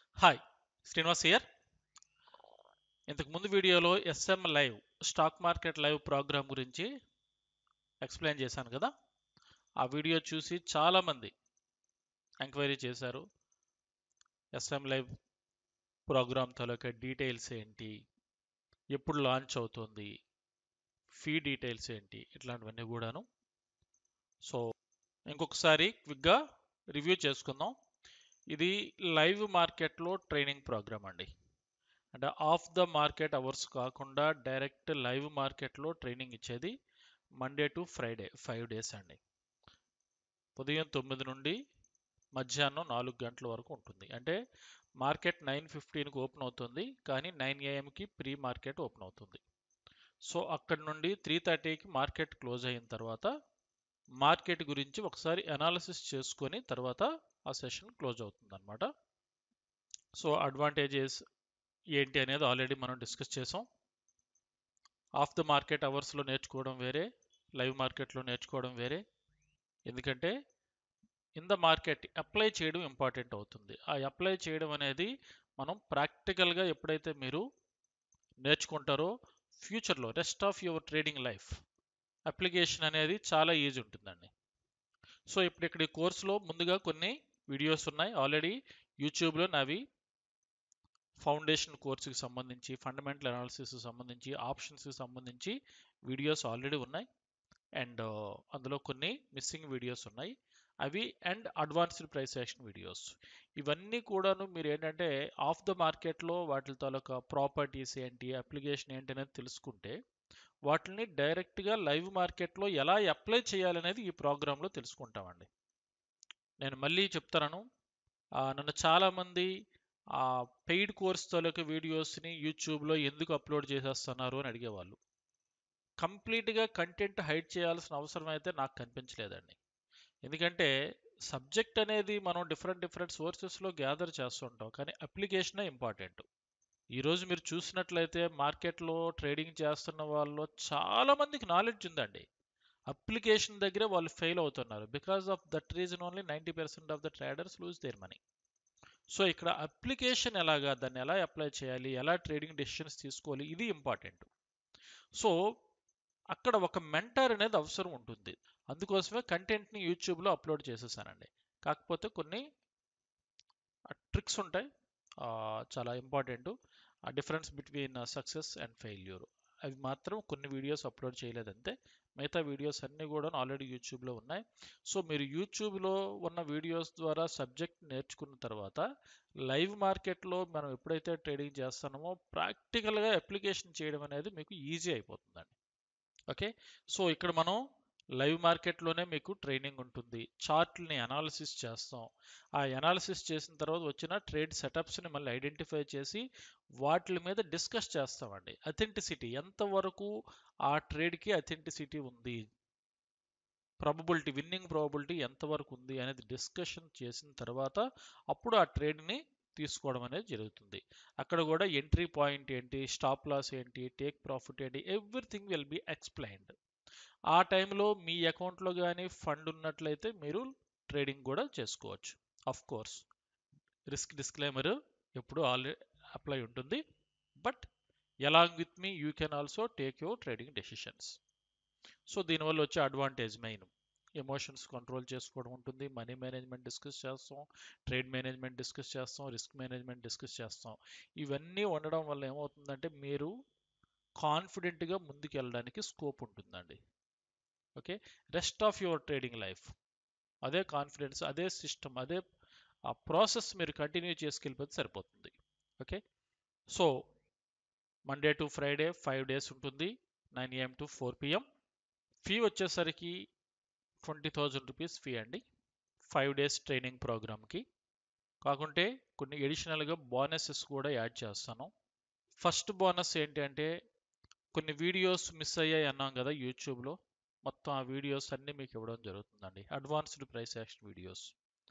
Hi Srinivas here ఇంతకు ముందు వీడియోలో SM live stock market live program గురించి ఎక్స్ప్లెయిన్ చేశాను కదా ఆ వీడియో చూసి చాలామంది ఎంక్వైరీ చేశారు ఎస్ఎం లైవ్ ప్రోగ్రామ్ తాలూకా డీటెయిల్స్ ఏంటి ఎప్పుడు లాంచ్ అవుతుంది ఫీ డీటెయిల్స్ ఏంటి ఇట్లాంటివన్నీ కూడాను సో ఇంకొకసారి క్విక్గా రివ్యూ చేసుకుందాం ఇది లైవ్ మార్కెట్లో ట్రైనింగ్ ప్రోగ్రామ్ అండి అంటే ఆఫ్ ద మార్కెట్ అవర్స్ కాకుండా డైరెక్ట్ లైవ్ మార్కెట్లో ట్రైనింగ్ ఇచ్చేది Monday to Friday five days అండి ఉదయం తొమ్మిది నుండి మధ్యాహ్నం నాలుగు గంటల వరకు ఉంటుంది అంటే మార్కెట్ నైన్ ఫిఫ్టీన్కి ఓపెన్ అవుతుంది కానీ నైన్ ఏఎంకి ప్రీ మార్కెట్ ఓపెన్ అవుతుంది సో అక్కడి నుండి త్రీ థర్టీకి మార్కెట్ క్లోజ్ అయిన తర్వాత మార్కెట్ గురించి ఒకసారి అనాలిసిస్ చేసుకొని తర్వాత ఆ సెషన్ క్లోజ్ అవుతుంది అనమాట సో అడ్వాంటేజెస్ ఏంటి అనేది ఆల్రెడీ మనం డిస్కస్ చేసాం ఆఫ్ ద మార్కెట్ అవర్స్లో నేర్చుకోవడం వేరే లైవ్ మార్కెట్లో నేర్చుకోవడం వేరే ఎందుకంటే ఇన్ ద మార్కెట్ అప్లై చేయడం ఇంపార్టెంట్ అవుతుంది ఆ అప్లై చేయడం అనేది మనం ప్రాక్టికల్గా ఎప్పుడైతే మీరు నేర్చుకుంటారో ఫ్యూచర్లో rest of your trading life application అనేది చాలా ఈజీ ఉంటుందండి సో ఇప్పుడు ఇక్కడ ఈ కోర్సులో ముందుగా కొన్ని వీడియోస్ ఉన్నాయి ఆల్రెడీ యూట్యూబ్లో నావి ఫౌండేషన్ కోర్సుకి సంబంధించి ఫండమెంటల్ అనాలిసిస్ సంబంధించి ఆప్షన్స్కి సంబంధించి వీడియోస్ ఆల్రెడీ ఉన్నాయి అండ్ అందులో కొన్ని మిస్సింగ్ వీడియోస్ ఉన్నాయి అవి and advanced price action videos ఇవన్నీ కూడాను మీరు ఏంటంటే ఆఫ్ ద మార్కెట్లో వాటి తాలూకా ప్రాపర్టీస్ ఏంటి అప్లికేషన్ ఏంటి అనేది తెలుసుకుంటే వాటిని డైరెక్ట్గా లైవ్ మార్కెట్లో ఎలా అప్లై చేయాలనేది ఈ ప్రోగ్రాంలో తెలుసుకుంటామండి నేను మళ్ళీ చెప్తాను నన్ను చాలామంది ఆ పెయిడ్ కోర్స్ తాలూకా వీడియోస్ని యూట్యూబ్లో ఎందుకు అప్లోడ్ చేసేస్తున్నారు అని అడిగేవాళ్ళు కంప్లీట్గా కంటెంట్ హైడ్ చేయాల్సిన అవసరం అయితే నాకు కనిపించలేదండి ఎందుకంటే సబ్జెక్ట్ అనేది మనం డిఫరెంట్ డిఫరెంట్ సోర్సెస్లో గ్యాదర్ చేస్తుంటాం కానీ అప్లికేషనే ఇంపార్టెంట్ ఈరోజు మీరు చూసినట్లయితే మార్కెట్లో ట్రేడింగ్ చేస్తున్న వాళ్ళు చాలా మందికి నాలెడ్జ్ ఉందండి అప్లికేషన్ దగ్గరే వాళ్ళు ఫెయిల్ అవుతున్నారు because of that reason only ninety percent of the traders lose their money so ఇక్కడ అప్లికేషన్ ఎలాగా దాన్ని ఎలా అప్లై చేయాలి ఎలా ట్రేడింగ్ డెసిషన్స్ తీసుకోవాలి ఇది ఇంపార్టెంట్ సో అక్కడ ఒక మెంటర్ అనేది అవసరం ఉంటుంది అందుకోసమే కంటెంట్ని యూట్యూబ్లో అప్లోడ్ చేసేసానండి కాకపోతే కొన్ని ట్రిక్స్ ఉంటాయి చాలా ఇంపార్టెంట్ ఆ difference between success and failure అవి మాత్రం కొన్ని వీడియోస్ అప్లోడ్ చేయలేదంతే మిగతా వీడియోస్ అన్నీ కూడా ఆల్రెడీ యూట్యూబ్లో ఉన్నాయి సో మీరు యూట్యూబ్లో ఉన్న వీడియోస్ ద్వారా సబ్జెక్ట్ నేర్చుకున్న తర్వాత లైవ్ మార్కెట్లో మనం ఎప్పుడైతే ట్రేడింగ్ చేస్తున్నామో ప్రాక్టికల్గా అప్లికేషన్ చేయడం అనేది మీకు ఈజీ అయిపోతుందండి ఓకే సో ఇక్కడ మనం లైవ్ మార్కెట్లోనే మీకు ట్రైనింగ్ ఉంటుంది చార్ట్ని అనాలిసిస్ చేస్తాం ఆ అనాలిసిస్ చేసిన తర్వాత వచ్చిన ట్రేడ్ సెటప్స్ని మళ్ళీ ఐడెంటిఫై చేసి వాటి మీద డిస్కస్ చేస్తామండి అథెంటిసిటీ ఎంతవరకు ఆ ట్రేడ్కి అథెంటిసిటీ ఉంది ప్రాబబిలిటీ విన్నింగ్ ప్రాబబిలిటీ ఎంతవరకు ఉంది అనేది డిస్కషన్ చేసిన తర్వాత అప్పుడు ఆ ట్రేడ్ని తీసుకోవడం అనేది జరుగుతుంది అక్కడ కూడా ఎంట్రీ పాయింట్ ఏంటి స్టాప్ లాస్ ఏంటి టేక్ ప్రాఫిట్ ఏంటి ఎవ్రీథింగ్ విల్ బి ఎక్స్ప్లెయిన్డ్ ఆ టైంలో మీ అకౌంట్లో కానీ ఫండ్ ఉన్నట్లయితే మీరు ట్రేడింగ్ కూడా చేసుకోవచ్చు అఫ్ కోర్స్ రిస్క్ డిస్క్లైమర్ ఎప్పుడు ఆల్రెడీ అప్లై ఉంటుంది బట్ ఎలాంగ్ విత్ మీ you can also take your trading decisions so దీనివల్ల వచ్చే అడ్వాంటేజ్ మెయిన్ ఎమోషన్స్ కంట్రోల్ చేసుకోవడం ఉంటుంది మనీ మేనేజ్మెంట్ డిస్కస్ చేస్తాం ట్రేడ్ మేనేజ్మెంట్ డిస్కస్ చేస్తాం రిస్క్ మేనేజ్మెంట్ డిస్కస్ చేస్తాం ఇవన్నీ ఉండడం వల్ల ఏమవుతుందంటే మీరు కాన్ఫిడెంట్గా ముందుకు వెళ్ళడానికి స్కోప్ ఉంటుందండి okay rest of your trading life అదే కాన్ఫిడెన్స్ అదే సిస్టమ్ అదే ఆ ప్రాసెస్ మీరు కంటిన్యూ చేసుకెళ్ళిపోతే సరిపోతుంది okay so Monday to Friday five days ఉంటుంది nine AM to four PM fee వచ్చేసరికి ట్వంటీ థౌజండ్ రూపీస్ ఫీ అండి ఫైవ్ డేస్ ట్రైనింగ్ ప్రోగ్రామ్కి కాకుంటే కొన్ని ఎడిషనల్గా బోనసెస్ కూడా యాడ్ చేస్తాను ఫస్ట్ బోనస్ ఏంటి అంటే కొన్ని వీడియోస్ మిస్ అయ్యాయి అన్నాం కదా యూట్యూబ్లో మొత్తం ఆ వీడియోస్ అన్నీ మీకు ఇవ్వడం జరుగుతుందండి అడ్వాన్స్డ్ ప్రైస్ యాక్షన్ వీడియోస్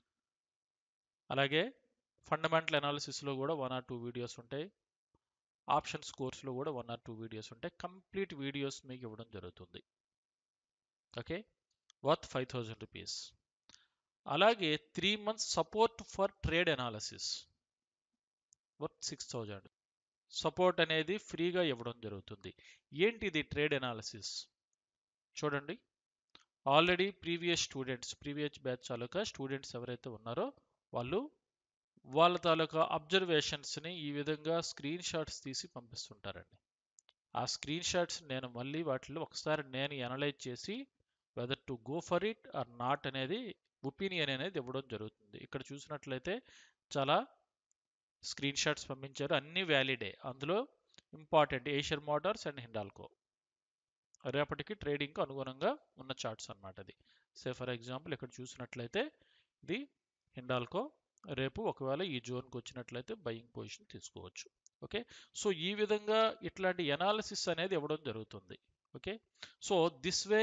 అలాగే ఫండమెంటల్ అనాలిసిస్లో కూడా వన్ ఆర్ టూ వీడియోస్ ఉంటాయి ఆప్షన్స్ కోర్సులో కూడా వన్ ఆర్ టూ వీడియోస్ ఉంటాయి కంప్లీట్ వీడియోస్ మీకు ఇవ్వడం జరుగుతుంది okay worth five thousand rupees అలాగే three months support for trade analysis worth six thousand support అనేది ఫ్రీగా ఇవ్వడం జరుగుతుంది ఏంటిది ట్రేడ్ అనాలిసిస్ చూడండి already previous students previous batch తాలూకా స్టూడెంట్స్ ఎవరైతే ఉన్నారో వాళ్ళు వాళ్ళ తాలూకా అబ్జర్వేషన్స్ని ఈ విధంగా స్క్రీన్ షాట్స్ తీసి పంపిస్తుంటారండి ఆ స్క్రీన్ షాట్స్ నేను మళ్ళీ వాటిలో ఒకసారి నేను అనలైజ్ చేసి whether to go for it or not అనేది ఒపీనియన్ అనేది ఇవ్వడం జరుగుతుంది ఇక్కడ చూసినట్లయితే చాలా స్క్రీన్ షాట్స్ పంపించారు అన్ని వ్యాలిడే అందులో important Asian motors and Hindalco రేపటికి ట్రేడింగ్కి అనుగుణంగా ఉన్న చార్ట్స్ అన్నమాట అది సే ఫర్ ఎగ్జాంపుల్ ఇక్కడ చూసినట్లయితే ఇది హిండాల్కో రేపు ఒకవేళ ఈ జోన్కి వచ్చినట్లయితే బయింగ్ పొజిషన్ తీసుకోవచ్చు ఓకే సో ఈ విధంగా ఇట్లాంటి ఎనాలిసిస్ అనేది ఇవ్వడం జరుగుతుంది ఓకే సో దిస్ వే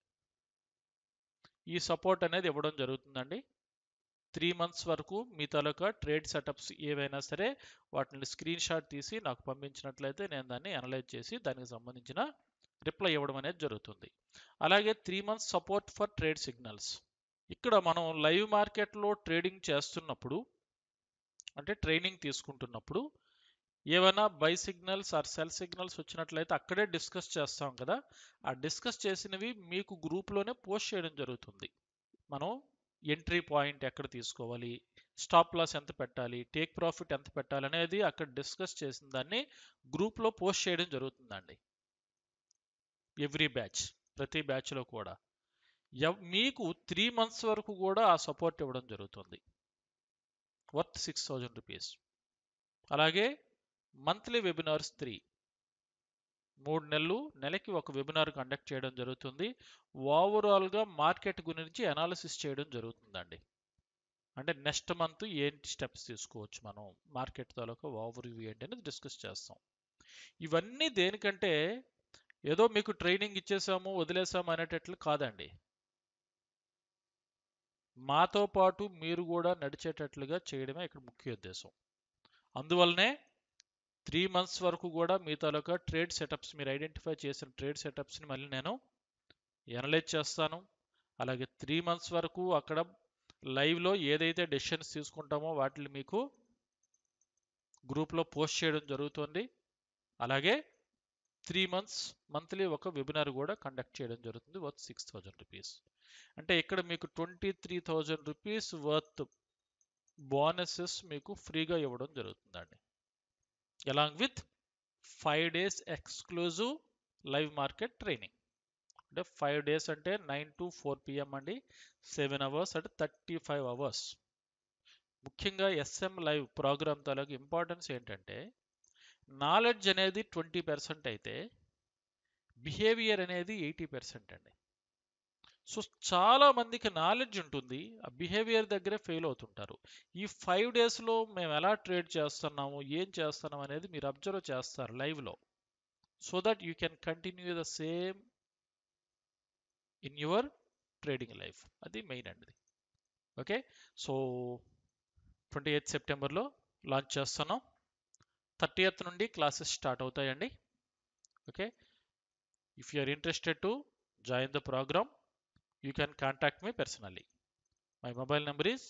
ఈ సపోర్ట్ అనేది ఇవ్వడం జరుగుతుందండి త్రీ మంత్స్ వరకు మీ తాలూకా ట్రేడ్ సెటప్స్ ఏవైనా సరే వాటిని స్క్రీన్ షాట్ తీసి నాకు పంపించినట్లయితే నేను దాన్ని అనలైజ్ చేసి దానికి సంబంధించిన రిప్లై ఇవ్వడం అనేది జరుగుతుంది అలాగే three months support for trade signals ఇక్కడ మనం లైవ్ మార్కెట్లో ట్రేడింగ్ చేస్తున్నప్పుడు అంటే ట్రైనింగ్ తీసుకుంటున్నప్పుడు ఏమైనా buy signals or sell signals వచ్చినట్లయితే అక్కడే డిస్కస్ చేస్తాం కదా ఆ డిస్కస్ చేసినవి మీకు గ్రూప్లోనే పోస్ట్ చేయడం జరుగుతుంది మనం ఎంట్రీ పాయింట్ ఎక్కడ తీసుకోవాలి స్టాప్ లాస్ ఎంత పెట్టాలి టేక్ ప్రాఫిట్ ఎంత పెట్టాలి అనేది అక్కడ డిస్కస్ చేసిన దాన్ని గ్రూప్లో పోస్ట్ చేయడం జరుగుతుందండి ఎవ్రీ బ్యాచ్ ప్రతి బ్యాచ్లో కూడా మీకు త్రీ మంత్స్ వరకు కూడా ఆ సపోర్ట్ ఇవ్వడం జరుగుతుంది వర్త్ సిక్స్ థౌజండ్ రూపీస్ అలాగే మంత్లీ వెబినార్స్ త్రీ మూడు నెలలు నెలకి ఒక వెబినార్ కండక్ట్ చేయడం జరుగుతుంది ఓవరాల్గా మార్కెట్ గురించి అనాలిసిస్ చేయడం జరుగుతుందండి అంటే నెక్స్ట్ మంత్ ఏంటి స్టెప్స్ తీసుకోవచ్చు మనం మార్కెట్ తాలూకా ఓవర్ వ్యూ ఏంటి అనేది డిస్కస్ చేస్తాం ఇవన్నీ దేనికంటే ఏదో మీకు ట్రైనింగ్ ఇచ్చేసాము వదిలేసాము అనేటట్లు కాదండి మాతో పాటు మీరు కూడా నడిచేటట్లుగా చేయడమే ఇక్కడ ముఖ్య ఉద్దేశం అందువల్లనే త్రీ మంత్స్ వరకు కూడా మీ తాలూకా ట్రేడ్ సెటప్స్ మీరు ఐడెంటిఫై చేసిన ట్రేడ్ సెటప్స్ని మళ్ళీ నేను ఎనలైజ్ చేస్తాను అలాగే త్రీ మంత్స్ వరకు అక్కడ లైవ్లో ఏదైతే డెసిషన్స్ తీసుకుంటామో వాటిని మీకు గ్రూప్లో పోస్ట్ చేయడం జరుగుతుంది అలాగే త్రీ మంత్స్ మంత్లీ ఒక వెబినార్ కూడా కండక్ట్ చేయడం జరుగుతుంది వర్త్ సిక్స్ థౌజండ్ రూపీస్ అంటే ఇక్కడ మీకు twenty three thousand rupees worth bonuses మీకు ఫ్రీగా ఇవ్వడం జరుగుతుందండి along with five days exclusive live market training అంటే ఫైవ్ డేస్ అంటే నైన్ టు ఫోర్ పిఎం అండి సెవెన్ అవర్స్ అంటే థర్టీ ఫైవ్ అవర్స్ ముఖ్యంగా ఎస్ఎం లైవ్ ప్రోగ్రామ్ తాలూకు ఇంపార్టెన్స్ ఏంటంటే నాలెడ్జ్ అనేది ట్వంటీ పర్సెంట్ అయితే బిహేవియర్ అనేది ఎయిటీ పర్సెంట్ అండి సో చాలా మందికి నాలెడ్జ్ ఉంటుంది ఆ బిహేవియర్ దగ్గరే ఫెయిల్ అవుతుంటారు ఈ ఫైవ్ డేస్లో మేము ఎలా ట్రేడ్ చేస్తున్నాము ఏం చేస్తున్నాం అనేది మీరు అబ్జర్వ్ చేస్తారు లైవ్లో so that you can continue the same in your trading life అది మెయిన్ అండి ఓకే సో ట్వంటీ ఎయిత్ సెప్టెంబర్లో లాంచ్ చేస్తున్నాం థర్టీ ఎయిత్ నుండి క్లాసెస్ స్టార్ట్ అవుతాయండి okay if you are interested to join the program you can contact me personally. My mobile number is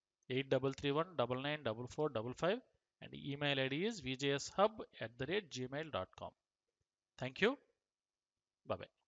8331994455 and email id is vjshub at the rate gmail.com. Thank you. Bye bye.